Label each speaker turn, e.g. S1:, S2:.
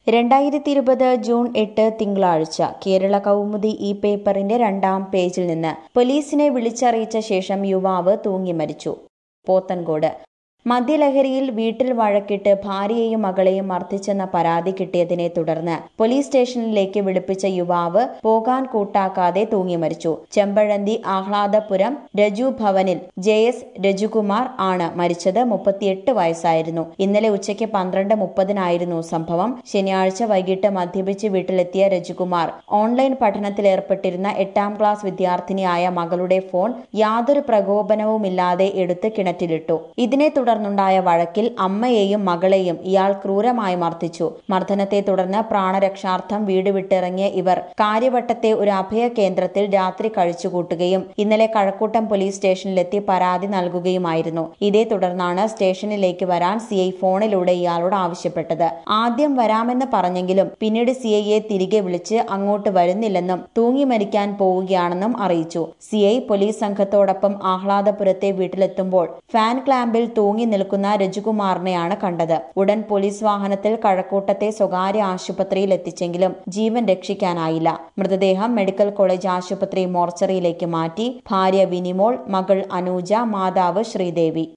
S1: രണ്ടായിരത്തി ഇരുപത് ജൂൺ എട്ട് തിങ്കളാഴ്ച കേരള കൗമുദി ഈ പേപ്പറിന്റെ രണ്ടാം പേജിൽ നിന്ന് പോലീസിനെ വിളിച്ചറിയിച്ച ശേഷം യുവാവ് തൂങ്ങി മരിച്ചു പോത്തൻകോട് മദ്യലഹരിയിൽ വീട്ടിൽ വഴക്കിട്ട് ഭാര്യയെയും മകളെയും മർദ്ദിച്ചെന്ന പരാതി കിട്ടിയതിനെ തുടർന്ന് പോലീസ് സ്റ്റേഷനിലേക്ക് വിളിപ്പിച്ച യുവാവ് പോകാൻ കൂട്ടാക്കാതെ തൂങ്ങി മരിച്ചു ചെമ്പഴന്തി ആഹ്ലാദപുരം രജു ഭവനിൽ ജെ എസ് രജുകുമാർ ആണ് മരിച്ചത് മുപ്പത്തിയെട്ട് വയസ്സായിരുന്നു ഇന്നലെ ഉച്ചയ്ക്ക് പന്ത്രണ്ട് മുപ്പതിനായിരുന്നു സംഭവം ശനിയാഴ്ച വൈകിട്ട് മദ്യപിച്ച് വീട്ടിലെത്തിയ രജുകുമാർ ഓൺലൈൻ പഠനത്തിലേർപ്പെട്ടിരുന്ന എട്ടാം ക്ലാസ് വിദ്യാർത്ഥിനിയായ മകളുടെ ഫോൺ യാതൊരു പ്രകോപനവുമില്ലാതെ എടുത്ത് കിണറ്റിലിട്ടു ഇതിനെ തുടർന്നുണ്ടായ വഴക്കിൽ അമ്മയെയും മകളെയും ഇയാൾ ക്രൂരമായി മർദ്ദിച്ചു മർദ്ദനത്തെ തുടർന്ന് പ്രാണരക്ഷാർത്ഥം വീട് വിട്ടിറങ്ങിയ ഇവർ കാര്യവട്ടത്തെ ഒരു അഭയ കേന്ദ്രത്തിൽ രാത്രി കഴിച്ചുകൂട്ടുകയും ഇന്നലെ കഴക്കൂട്ടം പോലീസ് സ്റ്റേഷനിലെത്തി പരാതി നൽകുകയുമായിരുന്നു ഇതേ തുടർന്നാണ് സ്റ്റേഷനിലേക്ക് വരാൻ സി ഐ ഫോണിലൂടെ ഇയാളോട് ആവശ്യപ്പെട്ടത് ആദ്യം വരാമെന്ന് പറഞ്ഞെങ്കിലും പിന്നീട് സി ഐയെ തിരികെ വിളിച്ച് അങ്ങോട്ട് വരുന്നില്ലെന്നും തൂങ്ങി മരിക്കാൻ പോവുകയാണെന്നും അറിയിച്ചു സി ഐ പോലീസ് സംഘത്തോടൊപ്പം ആഹ്ലാദപുരത്തെ വീട്ടിലെത്തുമ്പോൾ ഫാൻ ക്ലാമ്പിൽ തൂങ്ങി നിൽക്കുന്ന രജുകുമാറിനെയാണ് കണ്ടത് ഉടൻ പോലീസ് വാഹനത്തിൽ കഴക്കൂട്ടത്തെ സ്വകാര്യ ആശുപത്രിയിൽ എത്തിച്ചെങ്കിലും ജീവൻ രക്ഷിക്കാനായില്ല മൃതദേഹം മെഡിക്കൽ കോളേജ് ആശുപത്രി മോർച്ചറിയിലേക്ക് മാറ്റി ഭാര്യ വിനിമോൾ മകൾ അനൂജ മാതാവ് ശ്രീദേവി